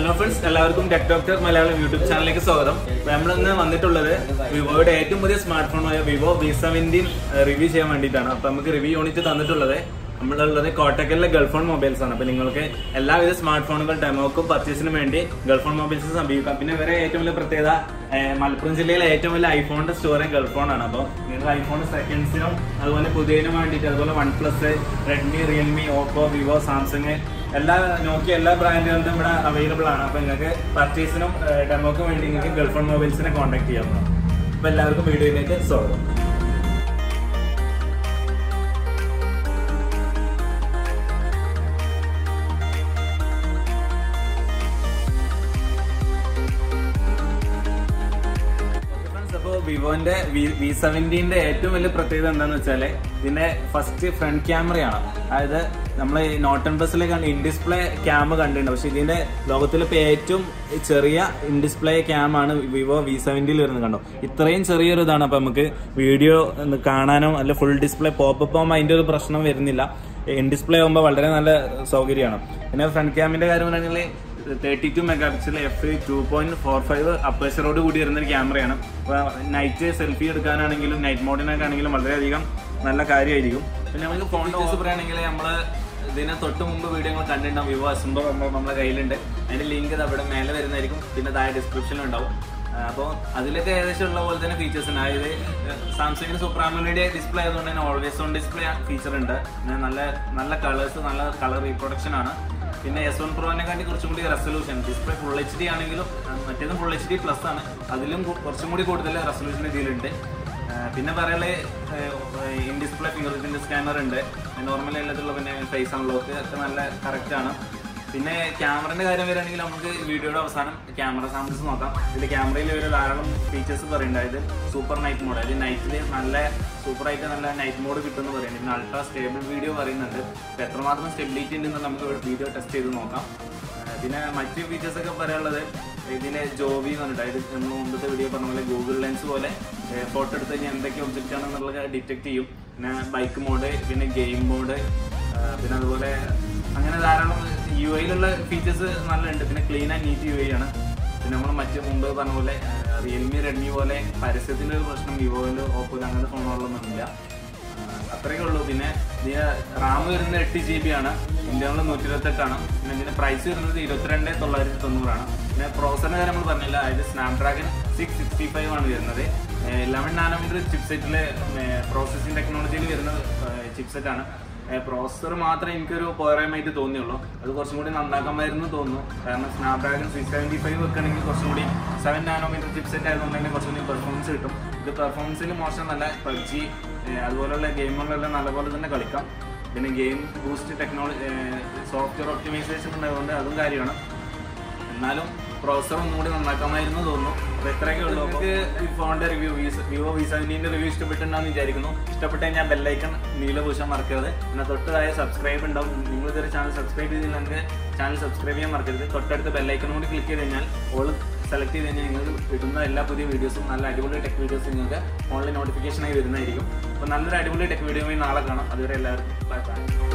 hello friends എല്ലാവർക്കും tech doctor Malayalam YouTube ചാനലിലേക്ക് സ്വാഗതം അപ്പൊ നമ്മളിന്ന് വന്നിട്ടുള്ളത് വിവോയുടെ ഏറ്റവും പുതിയ സ്മാർട്ട് ഫോണായ വിവോ വി സെവൻറ്റീൻ റിവ്യൂ ചെയ്യാൻ വേണ്ടിയിട്ടാണ് അപ്പൊ നമുക്ക് റിവ്യൂ യൂണിറ്റ് തന്നിട്ടുള്ളത് നമ്മളുള്ളത് കോട്ടക്കലിലെ ഗൾഫോൺ മൊബൈൽസ് ആണ് അപ്പൊ നിങ്ങൾക്ക് എല്ലാവിധ സ്മാർട്ട് ഫോണുകൾ ഡെമോക്കും പർച്ചേസിനും വേണ്ടി ഗൾഫോൺ മൊബൈൽസ് സമീപിക്കാം പിന്നെ ഇവരെ ഏറ്റവും വലിയ പ്രത്യേകത ഏഹ്, മലപ്പുറം ജില്ലയിലെ ഏറ്റവും വലിയ ഐഫോണിന്റെ സ്റ്റോറും ഗൾഫോൺ ആണ് അപ്പോൾ നിങ്ങൾക്ക് ഐഫോൺ സെക്കൻഡ്സിനും അതുപോലെ പുതിയതിനും വേണ്ടിയിട്ട് അതുപോലെ one plus Redmi Realme Oppo Vivo Samsung എല്ലാ നോക്കിയ എല്ലാ ബ്രാൻഡുകളും ഇവിടെ അവൈലബിൾ ആണ് അപ്പൊ നിങ്ങൾക്ക് പർച്ചേസിനും ഡെമോക്കും വേണ്ടി നിങ്ങൾക്ക് ഗൾഫോൺ മൊബൈൽസിനെ കോൺടാക്ട് ചെയ്യാം അപ്പൊ എല്ലാവർക്കും വീഡിയോയിലേക്ക് സ്വാഗതം അപ്പോൾ വിവോന്റെ വി സെവൻറ്റീന്റെ ഏറ്റവും വലിയ പ്രത്യേകത എന്താന്ന് വെച്ചാല് ഇതിന്റെ ഫസ്റ്റ് ഫ്രണ്ട് ക്യാമറയാണ് അതായത് നമ്മൾ ഈ നോട്ടൺ ബസ്സിലേക്കാണ് ഇൻ ഡിസ്പ്ലേ ക്യാം കണ്ടിട്ടുണ്ട് പക്ഷെ ഇതിന്റെ ലോകത്തിലെ ഇപ്പൊ ഏറ്റവും ചെറിയ ഇൻ ഡിസ്പ്ലേ ക്യാം ആണ് വിവോ വി സെവൻറ്റിയിൽ വരുന്നത് കണ്ടോ ഇത്രയും ചെറിയൊരു ഇതാണ് അപ്പൊ നമുക്ക് വീഡിയോ കാണാനോ അല്ല ഫുൾ ഡിസ്പ്ലേ പോപ്പപ്പ് ആകുമ്പോൾ അതിന്റെ ഒരു പ്രശ്നം വരുന്നില്ല ഇൻ ഡിസ്പ്ലേ ആകുമ്പോൾ വളരെ നല്ല സൗകര്യമാണ് പിന്നെ ഫ്രണ്ട് ക്യാമിന്റെ കാര്യം പറയുകയാണെങ്കിൽ thirty two megapixel F two point four five അപ്പേച്ചറോട് കൂടി വരുന്ന ഒരു ക്യാമറയാണ് അപ്പോൾ നൈറ്റ് സെൽഫി എടുക്കാനാണെങ്കിലും നൈറ്റ് മോഡിനൊക്കെ ആണെങ്കിലും വളരെയധികം നല്ല കാര്യമായിരിക്കും പിന്നെ നമുക്ക് ഫോൺ ടോസ് പറയുകയാണെങ്കിൽ നമ്മൾ ഇതിനെ തൊട്ട് മുമ്പ് വീഡിയോകൾ കണ്ടിട്ടുണ്ടാവും വിവോ അസുമ്പോ നമ്മളെ കയ്യിലുണ്ട് അതിന്റെ ലിങ്ക് അവിടെ മേലെ വരുന്നതായിരിക്കും പിന്നെ താഴെ ഡിസ്ക്രിപ്ഷനിൽ ഉണ്ടാവും അപ്പോൾ അതിലൊക്കെ ഏകദേശം ഉള്ള പോലെ തന്നെ ഫീച്ചേഴ്സ് ഉണ്ട് അതായത് സാംസങ്ങിന് സൂപ്പർ ആമോലയുടെ ഡിസ്പ്ലേ ആയതുകൊണ്ട് തന്നെ ഓൾവേസ് ഓൺ ഡിസ്പ്ലേ ഫീച്ചർ ഉണ്ട് പിന്നെ നല്ല നല്ല കളേഴ്സ് നല്ല കളർ റീപ്രൊഡക്ഷൻ ആണ് പിന്നെ എസ് വൺ പ്രോനെക്കാട്ടി കുറച്ചും കൂടി resolution display full H D ആണെങ്കിലും ആ, മറ്റേതും ഫുൾ എച്ച് ഡി പ്ലസ് ആണ് അതിലും കു- കുറച്ചും കൂടി കൂടുതൽ റെസൊല്യൂഷൻ ഇതിലുണ്ട് ആ, പിന്നെ പറയാനുള്ളത് in display fingerprint scanner ഉണ്ട് നോർമലി എല്ലാത്തിലുള്ള പിന്നെ ഫേസ് അൺലോക്ക് ഒക്കെ നല്ല കറക്റ്റ് ആണ് പിന്നെ ക്യാമറയുടെ കാര്യം വരികയാണെങ്കിൽ നമുക്ക് വീഡിയോയുടെ അവസാനം ക്യാമറ സാമ്പിൾസ് നോക്കാം ഇതിൽ ക്യാമറയിൽ ഒരു ധാരാളം ഫീച്ചേഴ്സ് പറയുന്നുണ്ട് അതായത് സൂപ്പർ നൈറ്റ് മോഡ് അതായത് നൈറ്റിൽ നല്ല സൂപ്പറായിട്ട് നല്ല നൈറ്റ് മോഡ് കിട്ടുമെന്ന് പറയുന്നുണ്ട് പിന്നെ അൾട്രാ സ്റ്റേബിൾ വീഡിയോ പറയുന്നുണ്ട് അപ്പോൾ എത്രമാത്രം സ്റ്റെബിലിറ്റി ഉണ്ടെന്ന് നമുക്ക് വീഡിയോ ടെസ്റ്റ് ചെയ്ത് നോക്കാം ആ, പിന്നെ മറ്റ് ഫീച്ചേഴ്സ് ഒക്കെ പറയാനുള്ളത് ഇതിലെ ജോവി എന്ന് പറഞ്ഞിട്ട് അതായത് നമ്മൾ മുമ്പത്തെ വീഡിയോ പറഞ്ഞ പോലെ ഗൂഗിൾ ലെൻസ് പോലെ ഫോട്ടോ എടുത്ത് കഴിഞ്ഞാൽ എന്തൊക്കെ ഒബ്ജക്റ്റ് ആണെന്നുള്ളത് ഡിറ്റക്ട് ചെയ്യും പിന്നെ ബൈക്ക് മോഡ് പിന്നെ ഗെയിം മോഡ് പിന്നെ അതുപോലെ അങ്ങനെ ധാരാളം യു ഐയിലുള്ള ഫീച്ചേഴ്സ് നല്ല ഉണ്ട് പിന്നെ clean and neat U I ആണ് പിന്നെ നമ്മൾ മറ്റ് മുമ്പ് പറഞ്ഞ പോലെ റിയൽമി റെഡ്മി പോലെ പരസ്യത്തിന്റെ ഒരു പ്രശ്നം വിവോയിലോ ഓപ്പോയിലോ അങ്ങനത്തെ ഫോണുകളിലൊന്നും ഇല്ല അത്രയൊക്കെ ഉള്ളൂ പിന്നെ ഇതിന് റാം വരുന്നത് എട്ട് ജി ബി ആണ് ഇന്ത്യകളിൽ നൂറ്റി ഇരുപത്തെട്ടാണ് പിന്നെ ഇതിന്റെ പ്രൈസ് വരുന്നത് ഇരുപത്തിരണ്ട് തൊള്ളായിരത്തി തൊണ്ണൂറാണ് പിന്നെ പ്രോസറിന്റെ കാര്യം നമ്മൾ പറഞ്ഞില്ല അതായത് സ്നാപ്ഡ്രാഗൺ സിക്സ് സിക്സ്റ്റി ഫൈവ് ആണ് വരുന്നത് ലെവൻ നാനോമീറ്റർ ചിപ്സെറ്റിലെ പ്രോസസ്സിംഗ് ടെക്നോളജിയിൽ വരുന്ന ചിപ്സെറ്റ് ആണ് പ്രോസസ്സർ മാത്രമേ എനിക്കൊരു പോരായ്മയായിട്ട് തോന്നിയുള്ളൂ അത് കുറച്ചും കൂടി നന്നാക്കാമായിരുന്നു തോന്നുന്നു കാരണം സ്നാപ്ഡ്രാഗൺ സിക്സ് സെവൻറ്റി ഫൈവ് വെക്കണമെങ്കിൽ കുറച്ചും കൂടി സെവൻ നാനോമീറ്റർ ചിപ്സെറ്റ് ആയതുകൊണ്ട് തന്നെ കുറച്ചും കൂടി പെർഫോമൻസ് കിട്ടും ഇത് പെർഫോമൻസിൽ മോശമല്ല പബ്ജി അതുപോലുള്ള ഗെയിമുകളെല്ലാം നല്ലപോലെ തന്നെ കളിക്കാം പിന്നെ game boost technology software optimisation ഉണ്ടായതുകൊണ്ട് അതും കാര്യമാണ് എന്നാലും പ്രോസസർ ഒന്നും കൂടി നന്നാക്കാമായിരുന്നു തോന്നുന്നു അപ്പൊ ഇത്രയൊക്കെ ഉള്ളൂ നമുക്ക് ഈ ഫോണിന്റെ റിവ്യൂ വിവോ വി സെവൻറ്റീൻ്റെ റിവ്യൂ ഇഷ്ടപ്പെട്ടുണ്ടാന്ന് വിചാരിക്കുന്നു ഇഷ്ടപ്പെട്ട ഞാൻ ബെല്ലൈക്കൺ നീല പൂശാൻ മറക്കരുത് പിന്നെ തൊട്ടതായ സബ്സ്ക്രൈബ് ഉണ്ടാവും നിങ്ങൾ ഇതൊരു ചാനൽ സബ്സ്ക്രൈബ് ചെയ്തില്ലെങ്കിൽ ചാനൽ സബ്സ്ക്രൈബ് ചെയ്യാൻ മറക്കരുത് തൊട്ടടുത്ത് ബെല്ലൈക്കൺ കൂടി ക്ലിക്ക് ചെയ്ത് കഴിഞ്ഞാൽ ഓൾ സെലക്ട് ചെയ്ത് കഴിഞ്ഞാൽ നിങ്ങൾക്ക് കിട്ടുന്ന എല്ലാ പുതിയ വീഡിയോസും നല്ല അടിപൊളി ടെക് വീഡിയോസ് നിങ്ങൾക്ക് ഓൺലൈൻ നോട്ടിഫിക്കേഷനായി വരുന്നതായിരിക്കും അപ്പോൾ നല്ലൊരു അടിപൊളി ടെക് വീഡിയോയുമായി നാളെ കാണാം അതുവരെ എല്ലാവർക്കും ബൈ ബൈ